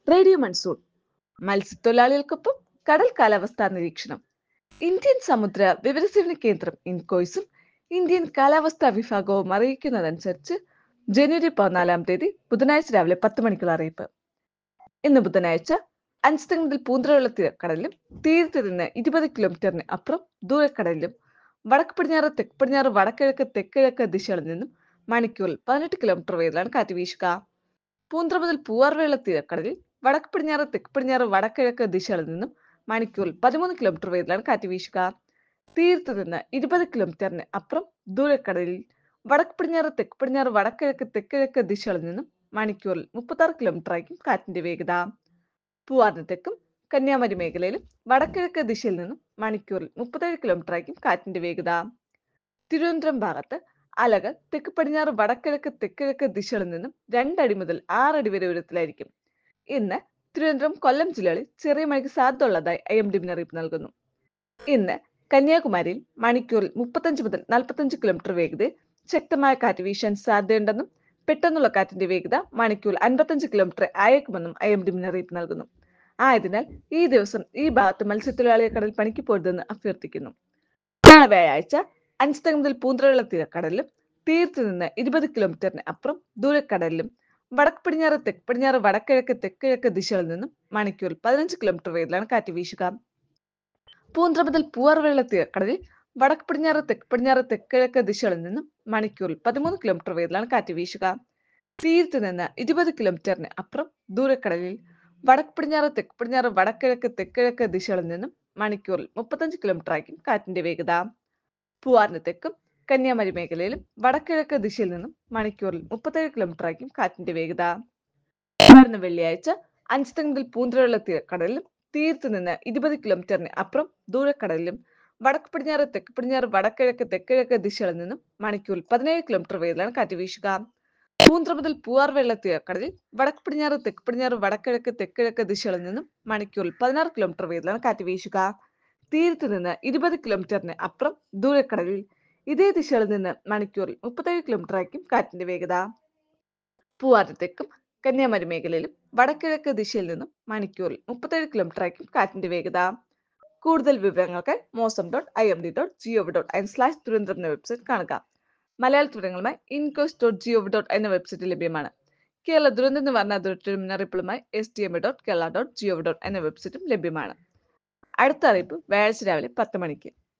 radio monsoon മത്സ്യത്തൊഴിലാളികൾക്കൊപ്പം കടൽ കാലാവസ്ഥാ നിരീക്ഷണം ഇന്ത്യൻ സമുദ്ര വിവരസേവന കേന്ദ്രം ഇൻകോയ്സും ഇന്ത്യൻ കാലാവസ്ഥാ വിഭാഗവും അറിയിക്കുന്നതനുസരിച്ച് ജനുവരി പതിനാലാം തീയതി ബുധനാഴ്ച രാവിലെ പത്ത് മണിക്കുള്ള അറിയിപ്പ് ഇന്ന് ബുധനാഴ്ച അഞ്ച് മുതൽ പൂന്തറയുള്ള തീരക്കടലിലും തീരത്ത് നിന്ന് ഇരുപത് കിലോമീറ്ററിന് അപ്പുറം ദൂരക്കടലിലും വടക്ക് പടിഞ്ഞാറ് തെക്ക് പടിഞ്ഞാറ് വടക്കിഴക്ക് തെക്കിഴക്ക് ദിശകളിൽ നിന്നും മണിക്കൂറിൽ പതിനെട്ട് കിലോമീറ്റർ വേഗത്തിലാണ് കാറ്റ് വീശുക പൂന്തറ മുതൽ പൂവാർവേള തീരക്കടലിൽ വടക്ക് പടിഞ്ഞാറ് തെക്ക് പടിഞ്ഞാറ് വടക്കിഴക്ക് ദിശകളിൽ നിന്നും മണിക്കൂറിൽ പതിമൂന്ന് കിലോമീറ്റർ വേഗത്തിലാണ് കാറ്റ് വീശുക തീരത്ത് നിന്ന് ഇരുപത് കിലോമീറ്ററിന് അപ്പുറം ദൂരക്കടലിൽ വടക്ക് പടിഞ്ഞാറ് തെക്ക് പടിഞ്ഞാറ് വടക്കിഴക്ക് തെക്കിഴക്ക് ദിശകളിൽ നിന്നും മണിക്കൂറിൽ മുപ്പത്താറ് കിലോമീറ്റർ ആയിരിക്കും കാറ്റിന്റെ വേഗത പൂവാറിന് തെക്കും കന്യാകുമാരി മേഖലയിലും വടക്കിഴക്ക് ദിശയിൽ നിന്നും മണിക്കൂറിൽ മുപ്പത്തേഴ് കിലോമീറ്റർ ആയിരിക്കും കാറ്റിന്റെ വേഗത തിരുവനന്തപുരം ഭാഗത്ത് അലകൾ തെക്ക് പടിഞ്ഞാറ് വടക്കിഴക്ക് തെക്കിഴക്ക് ദിശകളിൽ നിന്നും രണ്ടടി മുതൽ ആറടി വരെ ഉയരത്തിലായിരിക്കും ഇന്ന് തിരുവനന്തപുരം കൊല്ലം ജില്ലകളിൽ ചെറിയ മഴയ്ക്ക് സാധ്യത ഉള്ളതായി ഐ എം ഡി മുന്നറിയിപ്പ് നൽകുന്നു ഇന്ന് കന്യാകുമാരിയിൽ മണിക്കൂറിൽ മുപ്പത്തഞ്ച് മുതൽ നാൽപ്പത്തഞ്ച് കിലോമീറ്റർ വേഗതയിൽ ശക്തമായ കാറ്റ് വീശാൻ സാധ്യതയുണ്ടെന്നും പെട്ടെന്നുള്ള കാറ്റിന്റെ വേഗത മണിക്കൂറിൽ അൻപത്തഞ്ച് കിലോമീറ്റർ ആയേക്കുമെന്നും ഐ എം ഡി മുന്നറിയിപ്പ് നൽകുന്നു ആയതിനാൽ ഈ ദിവസം ഈ ഭാഗത്ത് മത്സ്യത്തൊഴിലാളിയെ കടൽ പണിക്ക് പോരുതെന്ന് അഭ്യർത്ഥിക്കുന്നു നാളെ വ്യാഴാഴ്ച അഞ്ച് മുതൽ പൂന്തറയുള്ള തീരക്കടലിലും തീരത്ത് നിന്ന് ഇരുപത് കിലോമീറ്ററിന് അപ്പുറം ദൂരക്കടലിലും വടക്ക് പടിഞ്ഞാറ് തെക്ക് പടിഞ്ഞാറ് വടക്കിഴക്ക് തെക്കിഴക്ക് ദിശകളിൽ നിന്നും മണിക്കൂറിൽ പതിനഞ്ച് കിലോമീറ്റർ വേഗത്തിലാണ് കാറ്റ് വീശുക പൂന്തറ മുതൽ പൂവാർവെള്ള തീരക്കടലിൽ വടക്ക് പടിഞ്ഞാറ് തെക്ക് പടിഞ്ഞാറ് തെക്കിഴക്ക് ദിശകളിൽ നിന്നും മണിക്കൂറിൽ പതിമൂന്ന് കിലോമീറ്റർ വേഗത്തിലാണ് കാറ്റ് വീശുക തീരത്ത് നിന്ന് ഇരുപത് കിലോമീറ്ററിന് അപ്പുറം ദൂരക്കടലിൽ വടക്ക് പടിഞ്ഞാറ് തെക്ക് പടിഞ്ഞാറ് വടക്കിഴക്ക് തെക്കിഴക്ക് ദിശകളിൽ നിന്നും മണിക്കൂറിൽ മുപ്പത്തഞ്ച് കിലോമീറ്റർ ആയിരിക്കും കാറ്റിന്റെ വേഗത പൂവാറിന് തെക്കും കന്യാകുമാരി മേഖലയിലും വടക്കിഴക്ക് ദിശയിൽ നിന്നും മണിക്കൂറിൽ മുപ്പത്തേഴ് കിലോമീറ്റർ ആയിരിക്കും കാറ്റിന്റെ വേഗത വരുന്ന വെള്ളിയാഴ്ച അഞ്ച് മുതൽ പൂന്തറയുള്ള തീരക്കടലിലും തീരത്ത് നിന്ന് ഇരുപത് കിലോമീറ്ററിന് അപ്പുറം ദൂരക്കടലിലും വടക്ക് പടിഞ്ഞാറ് തെക്ക് പടിഞ്ഞാറ് വടക്കിഴക്ക് തെക്കിഴക്ക് ദിശകളിൽ നിന്നും മണിക്കൂറിൽ പതിനേഴ് കിലോമീറ്റർ വേഗത്തിലാണ് കാറ്റ് വീശുക പൂന്തറ മുതൽ പൂവാർ വെള്ള തീരക്കടലിൽ വടക്ക് പടിഞ്ഞാറ് തെക്ക് പടിഞ്ഞാറ് വടക്കിഴക്ക് തെക്കിഴക്ക് ദിശകളിൽ നിന്നും മണിക്കൂറിൽ പതിനാറ് കിലോമീറ്റർ വേഗത്തിലാണ് കാറ്റ് വീശുക തീരത്ത് നിന്ന് ഇരുപത് കിലോമീറ്ററിന് അപ്പുറം ദൂരക്കടലിൽ ഇതേ ദിശയിൽ നിന്ന് മണിക്കൂറിൽ മുപ്പത്തേഴ് കിലോമീറ്റർ ആയിരിക്കും കാറ്റിന്റെ വേഗത പൂവാറിന് തെക്കും കന്യാകുമാരി മേഖലയിലും വടക്കിഴക്ക് ദിശയിൽ നിന്നും മണിക്കൂറിൽ മുപ്പത്തേഴ് കിലോമീറ്റർ ആയിരിക്കും കാറ്റിന്റെ വേഗത കൂടുതൽ വിവരങ്ങൾക്ക് Mausam dot I M D dot G O V dot in slash Thiruvananthapuram എന്ന വെബ്സൈറ്റ് കാണുക മലയാള വിവരങ്ങളുമായി ഇൻകോസ് ഡോട്ട് ജിഒവി ഡോട്ട് എന്ന വെബ്സൈറ്റ് ലഭ്യമാണ് കേരള ദുരന്ത നിവാരണ അതോറിറ്റിയുടെ മുന്നറിയിപ്പുകളുമായി S T M dot Kerala dot G O V dot എന്ന വെബ്സൈറ്റും ലഭ്യമാണ് അടുത്ത അറിയിപ്പ് വ്യാഴാഴ്ച രാവിലെ പത്ത് മണിക്ക്